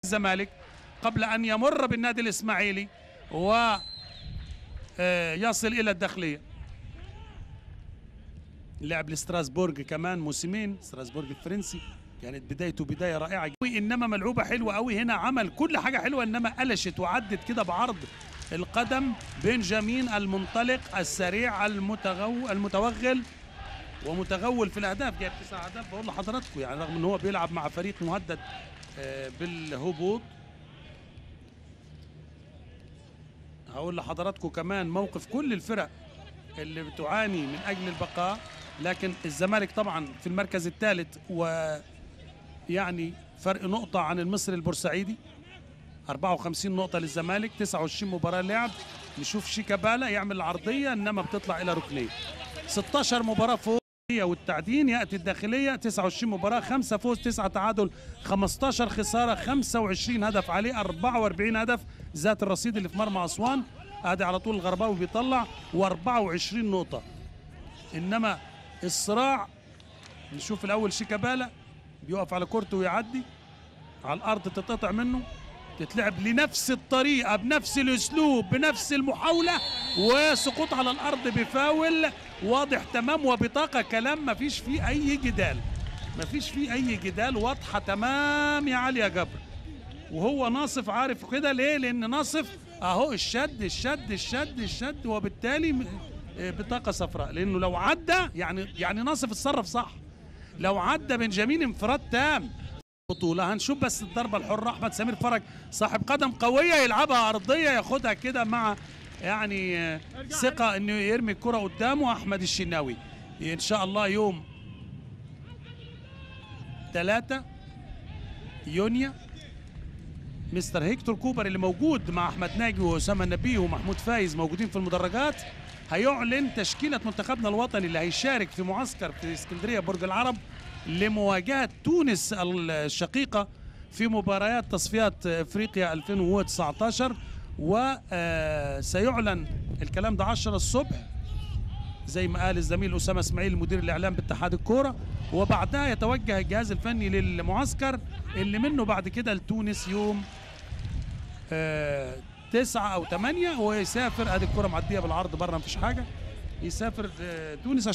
الزمالك قبل أن يمر بالنادي الإسماعيلي و آه، يصل إلى الداخلية لعب لستراسبورغ كمان موسمين ستراسبورغ الفرنسي كانت بدايته بداية رائعة قوي إنما ملعوبة حلوة قوي هنا عمل كل حاجة حلوة إنما قلشت وعدت كده بعرض القدم بنجامين المنطلق السريع المتغو المتوغل ومتغول في الاهداف جايب تسع اهداف بقول لحضراتكم يعني رغم ان هو بيلعب مع فريق مهدد آه، بالهبوط هقول لحضراتكم كمان موقف كل الفرق اللي بتعاني من اجل البقاء لكن الزمالك طبعا في المركز الثالث ويعني فرق نقطة عن المصري البورسعيدي 54 نقطة للزمالك 29 مباراة لعب نشوف شيكابالا يعمل العرضية انما بتطلع الى ركنية 16 مباراة فوز والتعدين ياتي الداخليه 29 مباراه 5 فوز 9 تعادل 15 خساره 25 هدف عليه 44 هدف ذات الرصيد اللي في مرمى اسوان ادي على طول الغرباوي بيطلع و24 نقطه انما الصراع نشوف الاول شيكابالا بيقف على كورته ويعدي على الارض تتقطع منه تتلعب لنفس الطريقه بنفس الاسلوب بنفس المحاوله وسقوط على الارض بفاول واضح تمام وبطاقه كلام ما فيش فيه اي جدال ما فيش فيه اي جدال واضحه تمام يا علي يا جبر وهو ناصف عارف كده ليه لان ناصف اهو الشد الشد الشد الشد وبالتالي م- آه، بطاقه صفراء لانه لو عدى يعني يعني ناصف اتصرف صح لو عدى بنجامين انفراد تام بطولة هنشوف بس الضربة الحرة أحمد سمير فرج صاحب قدم قوية يلعبها أرضية ياخدها كده مع يعني آه، ثقة إنه يرمي الكرة قدامه أحمد الشناوي إن شاء الله يوم ثلاثة يونيو مستر هيكتور كوبر اللي موجود مع أحمد ناجي وأسامة النبيه ومحمود فايز موجودين في المدرجات هيعلن تشكيلة منتخبنا الوطني اللي هيشارك في معسكر في اسكندرية برج العرب لمواجهة تونس الشقيقة في مباريات تصفيات افريقيا 2019 وسيعلن الكلام ده 10 الصبح زي ما قال الزميل اسامه اسماعيل مدير الاعلام باتحاد الكوره وبعدها يتوجه الجهاز الفني للمعسكر اللي منه بعد كده لتونس يوم آه، تسعة او ثمانية ويسافر ادي الكرة معدية بالعرض بره مفيش حاجة يسافر آه، تونس عشان